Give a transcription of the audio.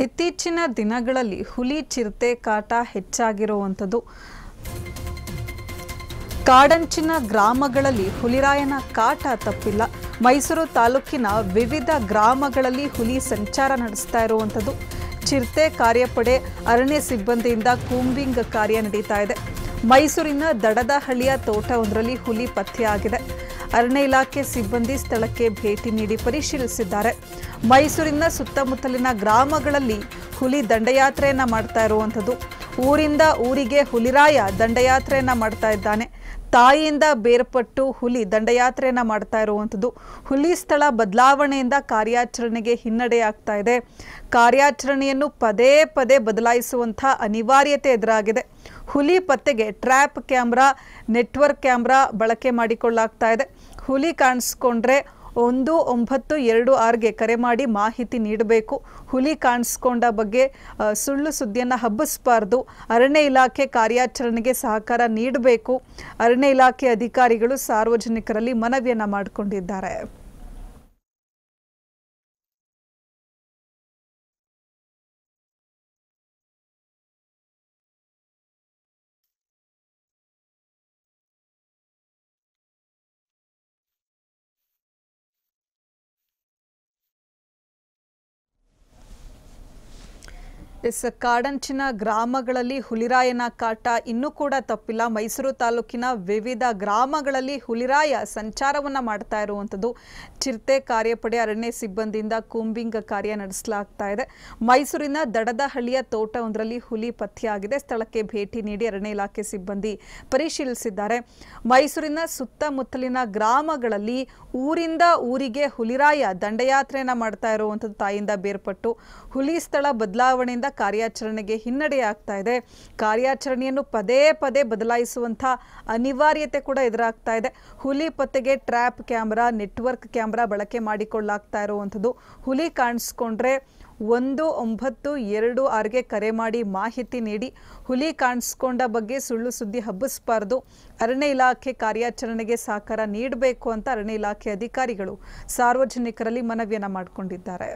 ಇತ್ತೀಚಿನ ದಿನಗಳಲ್ಲಿ ಹುಲಿ ಚಿರತೆ ಕಾಟ ಹೆಚ್ಚಾಗಿರುವಂಥದ್ದು ಕಾಡಂಚಿನ ಗ್ರಾಮಗಳಲ್ಲಿ ಹುಲಿರಾಯನ ಕಾಟ ತಪ್ಪಿಲ್ಲ ಮೈಸೂರು ತಾಲೂಕಿನ ವಿವಿಧ ಗ್ರಾಮಗಳಲ್ಲಿ ಹುಲಿ ಸಂಚಾರ ನಡೆಸ್ತಾ ಇರುವಂಥದ್ದು ಚಿರತೆ ಕಾರ್ಯಪಡೆ ಅರಣ್ಯ ಸಿಬ್ಬಂದಿಯಿಂದ ಕೂಂಬಿಂಗ್ ಕಾರ್ಯ ನಡೀತಾ ಇದೆ ಮೈಸೂರಿನ ದಡದಹಳ್ಳಿಯ ತೋಟವೊಂದರಲ್ಲಿ ಹುಲಿ ಪತ್ತೆಯಾಗಿದೆ ಅರಣ್ಯ ಇಲಾಖೆ ಸಿಬ್ಬಂದಿ ಸ್ಥಳಕ್ಕೆ ಭೇಟಿ ನೀಡಿ ಪರಿಶೀಲಿಸಿದ್ದಾರೆ ಮೈಸೂರಿನ ಸುತ್ತಮುತ್ತಲಿನ ಗ್ರಾಮಗಳಲ್ಲಿ ಹುಲಿ ದಂಡಯಾತ್ರೆಯನ್ನ ಮಾಡ್ತಾ ಇರುವಂಥದ್ದು ಊರಿಂದ ಊರಿಗೆ ಹುಲಿರಾಯ ದಂಡಯಾತ್ರೆಯನ್ನ ಮಾಡ್ತಾ ಇದ್ದಾನೆ ತಾಯಿಯಿಂದ ಬೇರ್ಪಟ್ಟು ಹುಲಿ ದಂಡಯಾತ್ರೆಯನ್ನ ಮಾಡ್ತಾ ಇರುವಂಥದ್ದು ಹುಲಿ ಸ್ಥಳ ಬದಲಾವಣೆಯಿಂದ ಕಾರ್ಯಾಚರಣೆಗೆ ಹಿನ್ನಡೆಯಾಗ್ತಾ ಇದೆ ಕಾರ್ಯಾಚರಣೆಯನ್ನು ಪದೇ ಪದೇ ಬದಲಾಯಿಸುವಂಥ ಅನಿವಾರ್ಯತೆ ಎದುರಾಗಿದೆ ಹುಲಿ ಪತ್ತೆಗೆ ಟ್ರ್ಯಾಪ್ ಕ್ಯಾಮ್ರಾ ನೆಟ್ವರ್ಕ್ ಕ್ಯಾಮ್ರಾ ಬಳಕೆ ಮಾಡಿಕೊಳ್ಳಾಗ್ತಾ ಇದೆ ಹುಲಿ ಕಾಣಿಸ್ಕೊಂಡ್ರೆ ಒಂದು ಒಂಬತ್ತು ಎರಡು ಆರ್ಗೆ ಕರೆ ಮಾಡಿ ಮಾಹಿತಿ ನೀಡಬೇಕು ಹುಲಿ ಕಾಣಿಸ್ಕೊಂಡ ಬಗ್ಗೆ ಆ, ಸುಳ್ಳು ಸುದ್ದಿಯನ್ನು ಹಬ್ಬಿಸಬಾರ್ದು ಅರಣ್ಯ ಇಲಾಖೆ ಕಾರ್ಯಾಚರಣೆಗೆ ಸಹಕಾರ ನೀಡಬೇಕು ಅರಣ್ಯ ಇಲಾಖೆ ಅಧಿಕಾರಿಗಳು ಸಾರ್ವಜನಿಕರಲ್ಲಿ ಮನವಿಯನ್ನ ಮಾಡಿಕೊಂಡಿದ್ದಾರೆ ಎಸ್ ಕಾಡಂಚಿನ ಗ್ರಾಮಗಳಲ್ಲಿ ಹುಲಿರಾಯನ ಕಾಟ ಇನ್ನೂ ಕೂಡ ತಪ್ಪಿಲ್ಲ ಮೈಸೂರು ತಾಲೂಕಿನ ವಿವಿಧ ಗ್ರಾಮಗಳಲ್ಲಿ ಹುಲಿರಾಯ ಸಂಚಾರವನ್ನ ಮಾಡ್ತಾ ಇರುವಂಥದ್ದು ಚಿರತೆ ಕಾರ್ಯಪಡೆ ಅರಣ್ಯ ಸಿಬ್ಬಂದಿಯಿಂದ ಕೂಂಬಿಂಗ್ ಕಾರ್ಯ ನಡೆಸಲಾಗ್ತಾ ಇದೆ ಮೈಸೂರಿನ ದಡದಹಳ್ಳಿಯ ತೋಟವೊಂದರಲ್ಲಿ ಹುಲಿ ಪತ್ತೆಯಾಗಿದೆ ಸ್ಥಳಕ್ಕೆ ಭೇಟಿ ನೀಡಿ ಅರಣ್ಯ ಇಲಾಖೆ ಸಿಬ್ಬಂದಿ ಪರಿಶೀಲಿಸಿದ್ದಾರೆ ಮೈಸೂರಿನ ಸುತ್ತಮುತ್ತಲಿನ ಗ್ರಾಮಗಳಲ್ಲಿ ಊರಿಂದ ಊರಿಗೆ ಹುಲಿರಾಯ ದಂಡಯಾತ್ರೆಯನ್ನ ಮಾಡ್ತಾ ಇರುವಂಥದ್ದು ತಾಯಿಯಿಂದ ಬೇರ್ಪಟ್ಟು ಹುಲಿ ಸ್ಥಳ ಬದಲಾವಣೆಯಿಂದ ಕಾರ್ಯಾಚರಣೆಗೆ ಹಿನ್ನಡೆಯಾಗ್ತಾ ಇದೆ ಕಾರ್ಯಾಚರಣೆಯನ್ನು ಪದೇ ಪದೇ ಬದಲಾಯಿಸುವಂಥ ಅನಿವಾರ್ಯತೆ ಕೂಡ ಎದುರಾಗ್ತಾ ಇದೆ ಹುಲಿ ಪತ್ತೆಗೆ ಟ್ರ್ಯಾಪ್ ಕ್ಯಾಮ್ರಾ ನೆಟ್ವರ್ಕ್ ಕ್ಯಾಮ್ರಾ ಬಳಕೆ ಮಾಡಿಕೊಳ್ಳಾಗ್ತಾ ಇರುವಂಥದ್ದು ಹುಲಿ ಕಾಣಿಸ್ಕೊಂಡ್ರೆ ಒಂದು ಒಂಬತ್ತು ಎರಡು ಆರ್ಗೆ ಕರೆ ಮಾಡಿ ಮಾಹಿತಿ ನೀಡಿ ಹುಲಿ ಕಾಣಿಸ್ಕೊಂಡ ಬಗ್ಗೆ ಸುಳ್ಳು ಸುದ್ದಿ ಹಬ್ಬಿಸಬಾರ್ದು ಅರಣ್ಯ ಇಲಾಖೆ ಕಾರ್ಯಾಚರಣೆಗೆ ಸಹಕಾರ ನೀಡಬೇಕು ಅಂತ ಅರಣ್ಯ ಇಲಾಖೆ ಅಧಿಕಾರಿಗಳು ಸಾರ್ವಜನಿಕರಲ್ಲಿ ಮನವಿಯನ್ನ ಮಾಡಿಕೊಂಡಿದ್ದಾರೆ